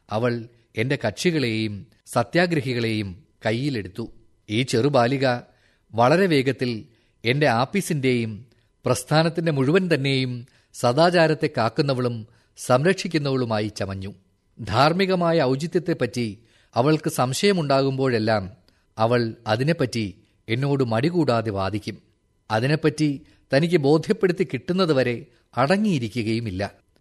അവൾ എന്റെ കക്ഷികളെയും സത്യാഗ്രഹികളെയും കയ്യിലെടുത്തു ഈ ചെറുബാലിക വളരെ വേഗത്തിൽ എന്റെ ആപ്പീസിന്റെയും പ്രസ്ഥാനത്തിന്റെ മുഴുവൻ തന്നെയും സദാചാരത്തെ കാക്കുന്നവളും സംരക്ഷിക്കുന്നവളുമായി ചമഞ്ഞു ധാർമ്മികമായ ഔചിത്യത്തെപ്പറ്റി അവൾക്ക് സംശയമുണ്ടാകുമ്പോഴെല്ലാം അവൾ അതിനെപ്പറ്റി എന്നോട് മടികൂടാതെ വാദിക്കും അതിനെപ്പറ്റി തനിക്ക് ബോധ്യപ്പെടുത്തി കിട്ടുന്നതുവരെ അടങ്ങിയിരിക്കുകയുമില്ല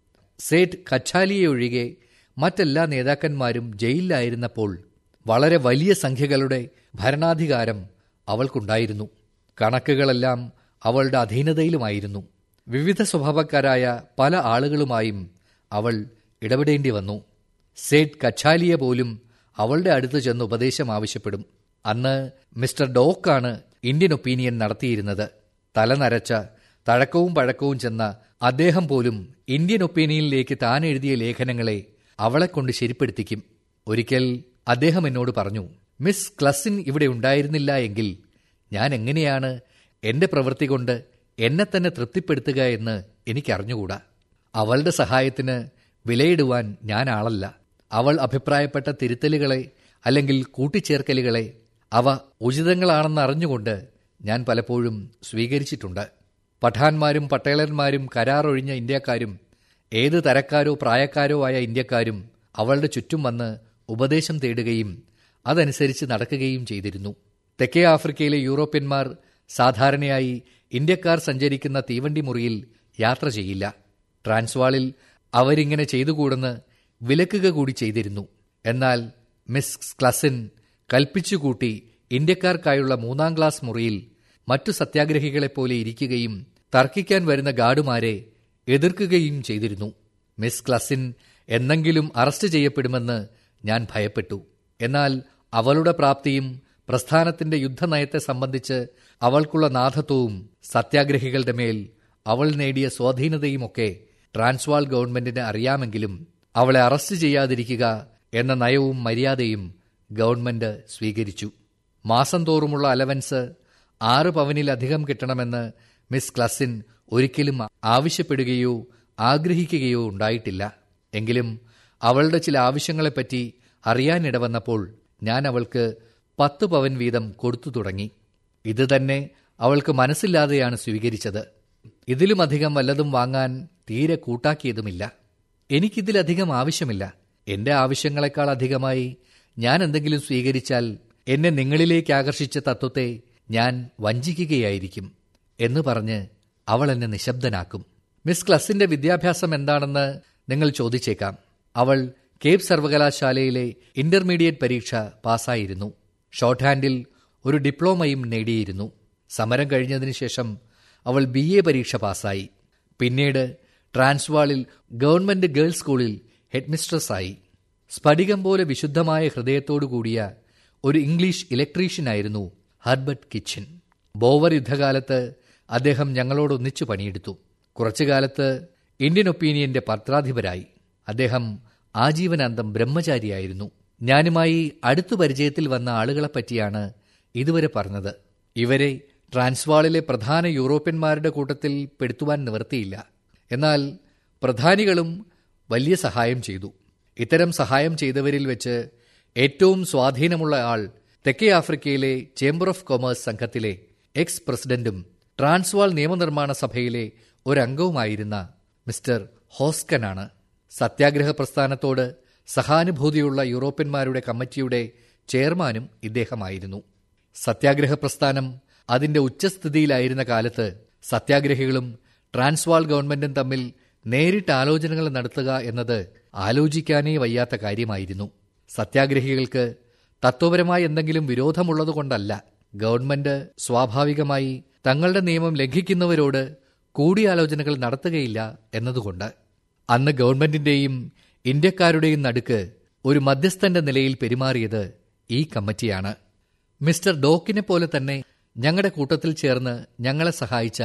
സേഠ് കച്ചാലിയെ ഒഴികെ മറ്റെല്ലാ നേതാക്കന്മാരും ജയിലിലായിരുന്നപ്പോൾ വളരെ വലിയ സംഖ്യകളുടെ ഭരണാധികാരം അവൾക്കുണ്ടായിരുന്നു കണക്കുകളെല്ലാം അവളുടെ അധീനതയിലുമായിരുന്നു വിവിധ സ്വഭാവക്കാരായ പല ആളുകളുമായും അവൾ ഇടപെടേണ്ടി വന്നു സേഠ് കച്ചാലിയെ പോലും അവളുടെ അടുത്ത് ചെന്ന് ഉപദേശം ആവശ്യപ്പെടും അന്ന് മിസ്റ്റർ ഡോക്കാണ് ഇന്ത്യൻ ഒപ്പീനിയൻ നടത്തിയിരുന്നത് തലനരച്ച തഴക്കവും പഴക്കവും ചെന്ന അദ്ദേഹം പോലും ഇന്ത്യൻ ഒപ്പീനിയനിലേക്ക് താൻ എഴുതിയ ലേഖനങ്ങളെ അവളെക്കൊണ്ട് ശരിപ്പെടുത്തിക്കും ഒരിക്കൽ അദ്ദേഹം എന്നോട് പറഞ്ഞു മിസ് ക്ലസിൻ ഇവിടെ ഉണ്ടായിരുന്നില്ല എങ്കിൽ ഞാൻ എങ്ങനെയാണ് എന്റെ പ്രവൃത്തി കൊണ്ട് എന്നെ തന്നെ തൃപ്തിപ്പെടുത്തുക എന്ന് എനിക്കറിഞ്ഞുകൂടാ അവളുടെ സഹായത്തിന് വിലയിടുവാൻ ഞാൻ ആളല്ല അവൾ അഭിപ്രായപ്പെട്ട തിരുത്തലുകളെ അല്ലെങ്കിൽ കൂട്ടിച്ചേർക്കലുകളെ അവ ഉചിതങ്ങളാണെന്ന് അറിഞ്ഞുകൊണ്ട് ഞാൻ പലപ്പോഴും സ്വീകരിച്ചിട്ടുണ്ട് പഠാന്മാരും പട്ടേളന്മാരും കരാറൊഴിഞ്ഞ ഇന്ത്യക്കാരും ഏത് തരക്കാരോ പ്രായക്കാരോ ആയ ഇന്ത്യക്കാരും അവളുടെ ചുറ്റും വന്ന് ഉപദേശം തേടുകയും അതനുസരിച്ച് നടക്കുകയും ചെയ്തിരുന്നു തെക്കേ ആഫ്രിക്കയിലെ യൂറോപ്യന്മാർ സാധാരണയായി ഇന്ത്യക്കാർ സഞ്ചരിക്കുന്ന തീവണ്ടി മുറിയിൽ യാത്ര ചെയ്യില്ല ട്രാൻസ്വാളിൽ അവരിങ്ങനെ ചെയ്തുകൂടെന്ന് വിലക്കുക കൂടി ചെയ്തിരുന്നു എന്നാൽ മിസ് ക്ലസിൻ കൽപ്പിച്ചുകൂട്ടി ഇന്ത്യക്കാർക്കായുള്ള മൂന്നാം ക്ലാസ് മുറിയിൽ മറ്റു സത്യാഗ്രഹികളെപ്പോലെ ഇരിക്കുകയും തർക്കിക്കാൻ വരുന്ന ഗാർഡുമാരെ എതിർക്കുകയും ചെയ്തിരുന്നു മിസ് ക്ലസിൻ എന്നെങ്കിലും അറസ്റ്റ് ചെയ്യപ്പെടുമെന്ന് ഞാൻ ഭയപ്പെട്ടു എന്നാൽ അവളുടെ പ്രാപ്തിയും പ്രസ്ഥാനത്തിന്റെ യുദ്ധനയത്തെ സംബന്ധിച്ച് അവൾക്കുള്ള നാഥത്വവും സത്യാഗ്രഹികളുടെ മേൽ അവൾ നേടിയ സ്വാധീനതയുമൊക്കെ ട്രാൻസ്വാൾ ഗവൺമെന്റിന് അറിയാമെങ്കിലും അവളെ അറസ്റ്റ് ചെയ്യാതിരിക്കുക എന്ന നയവും മര്യാദയും ഗവൺമെന്റ് സ്വീകരിച്ചു മാസം തോറുമുള്ള അലവൻസ് ആറ് പവനിലധികം കിട്ടണമെന്ന് മിസ് ക്ലസിൻ ഒരിക്കലും ആവശ്യപ്പെടുകയോ ആഗ്രഹിക്കുകയോ ഉണ്ടായിട്ടില്ല എങ്കിലും അവളുടെ ചില ആവശ്യങ്ങളെപ്പറ്റി അറിയാനിടവന്നപ്പോൾ ഞാൻ അവൾക്ക് പത്ത് പവൻ വീതം കൊടുത്തു തുടങ്ങി ഇത് തന്നെ അവൾക്ക് മനസ്സില്ലാതെയാണ് സ്വീകരിച്ചത് ഇതിലുമധികം വല്ലതും വാങ്ങാൻ തീരെ കൂട്ടാക്കിയതുമില്ല എനിക്കിതിലധികം ആവശ്യമില്ല എന്റെ ആവശ്യങ്ങളെക്കാൾ അധികമായി ഞാൻ എന്തെങ്കിലും സ്വീകരിച്ചാൽ എന്നെ നിങ്ങളിലേക്ക് ആകർഷിച്ച തത്വത്തെ ഞാൻ വഞ്ചിക്കുകയായിരിക്കും എന്ന് പറഞ്ഞ് അവൾ എന്നെ നിശബ്ദനാക്കും മിസ് ക്ലസിന്റെ വിദ്യാഭ്യാസം എന്താണെന്ന് നിങ്ങൾ ചോദിച്ചേക്കാം അവൾ കേപ്പ് സർവകലാശാലയിലെ ഇന്റർമീഡിയറ്റ് പരീക്ഷ പാസ്സായിരുന്നു ഷോർട്ട് ഹാൻഡിൽ ഒരു ഡിപ്ലോമയും നേടിയിരുന്നു സമരം കഴിഞ്ഞതിന് ശേഷം അവൾ ബി എ പരീക്ഷ പാസ്സായി പിന്നീട് ട്രാൻസ്വാളിൽ ഗവൺമെന്റ് ഗേൾസ് സ്കൂളിൽ ഹെഡ്മിസ്ട്രസ്സായി സ്ഫടികം പോലെ വിശുദ്ധമായ ഹൃദയത്തോടു കൂടിയ ഒരു ഇംഗ്ലീഷ് ഇലക്ട്രീഷ്യനായിരുന്നു ഹർബർട്ട് കിച്ചൻ ബോവർ യുദ്ധകാലത്ത് അദ്ദേഹം ഞങ്ങളോടൊന്നിച്ചു പണിയെടുത്തു കുറച്ചുകാലത്ത് ഇന്ത്യൻ ഒപ്പീനിയന്റെ പത്രാധിപരായി അദ്ദേഹം ആജീവനാന്തം ബ്രഹ്മചാരിയായിരുന്നു ഞാനുമായി അടുത്തു പരിചയത്തിൽ വന്ന ആളുകളെപ്പറ്റിയാണ് ഇതുവരെ പറഞ്ഞത് ഇവരെ ട്രാൻസ്വാളിലെ പ്രധാന യൂറോപ്യന്മാരുടെ കൂട്ടത്തിൽ പെടുത്തുവാൻ നിവർത്തിയില്ല എന്നാൽ പ്രധാനികളും വലിയ സഹായം ചെയ്തു ഇത്തരം സഹായം ചെയ്തവരിൽ വെച്ച് ഏറ്റവും സ്വാധീനമുള്ള ആൾ തെക്കേ ആഫ്രിക്കയിലെ ചേംബർ ഓഫ് കൊമേഴ്സ് സംഘത്തിലെ എക്സ് പ്രസിഡന്റും ട്രാൻസ്വാൾ നിയമനിർമ്മാണ സഭയിലെ ഒരംഗവുമായിരുന്ന മിസ്റ്റർ ഹോസ്കനാണ് സത്യാഗ്രഹ പ്രസ്ഥാനത്തോട് സഹാനുഭൂതിയുള്ള യൂറോപ്യന്മാരുടെ കമ്മിറ്റിയുടെ ചെയർമാനും ഇദ്ദേഹമായിരുന്നു സത്യാഗ്രഹ പ്രസ്ഥാനം അതിന്റെ ഉച്ചസ്ഥിതിയിലായിരുന്ന കാലത്ത് സത്യാഗ്രഹികളും ട്രാൻസ്വാൾ ഗവൺമെന്റും തമ്മിൽ നേരിട്ട് ആലോചനകൾ നടത്തുക എന്നത് ആലോചിക്കാനേ വയ്യാത്ത കാര്യമായിരുന്നു സത്യാഗ്രഹികൾക്ക് തത്വപരമായി എന്തെങ്കിലും വിരോധമുള്ളതുകൊണ്ടല്ല ഗവൺമെന്റ് സ്വാഭാവികമായി തങ്ങളുടെ നിയമം ലംഘിക്കുന്നവരോട് കൂടിയാലോചനകൾ നടത്തുകയില്ല എന്നതുകൊണ്ട് അന്ന് ഗവൺമെന്റിന്റെയും ഇന്ത്യക്കാരുടെയും നടുക്ക് ഒരു മധ്യസ്ഥന്റെ നിലയിൽ പെരുമാറിയത് ഈ കമ്മിറ്റിയാണ് മിസ്റ്റർ ഡോക്കിനെ പോലെ തന്നെ ഞങ്ങളുടെ കൂട്ടത്തിൽ ചേർന്ന് ഞങ്ങളെ സഹായിച്ച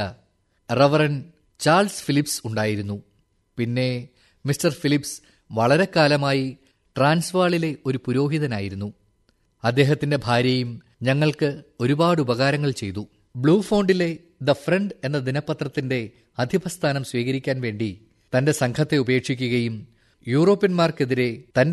റവറൻ ചാൾസ് ഫിലിപ്സ് ഉണ്ടായിരുന്നു പിന്നെ മിസ്റ്റർ ഫിലിപ്സ് വളരെ കാലമായി ട്രാൻസ്വാളിലെ ഒരു പുരോഹിതനായിരുന്നു അദ്ദേഹത്തിന്റെ ഭാര്യയും ഞങ്ങൾക്ക് ഒരുപാട് ഉപകാരങ്ങൾ ചെയ്തു ബ്ലൂ ഫോണ്ടിലെ ദ ഫ്രണ്ട് എന്ന ദിനപത്രത്തിന്റെ അധിപസ്ഥാനം സ്വീകരിക്കാൻ വേണ്ടി തന്റെ സംഘത്തെ ഉപേക്ഷിക്കുകയും യൂറോപ്യന്മാർക്കെതിരെ തന്റെ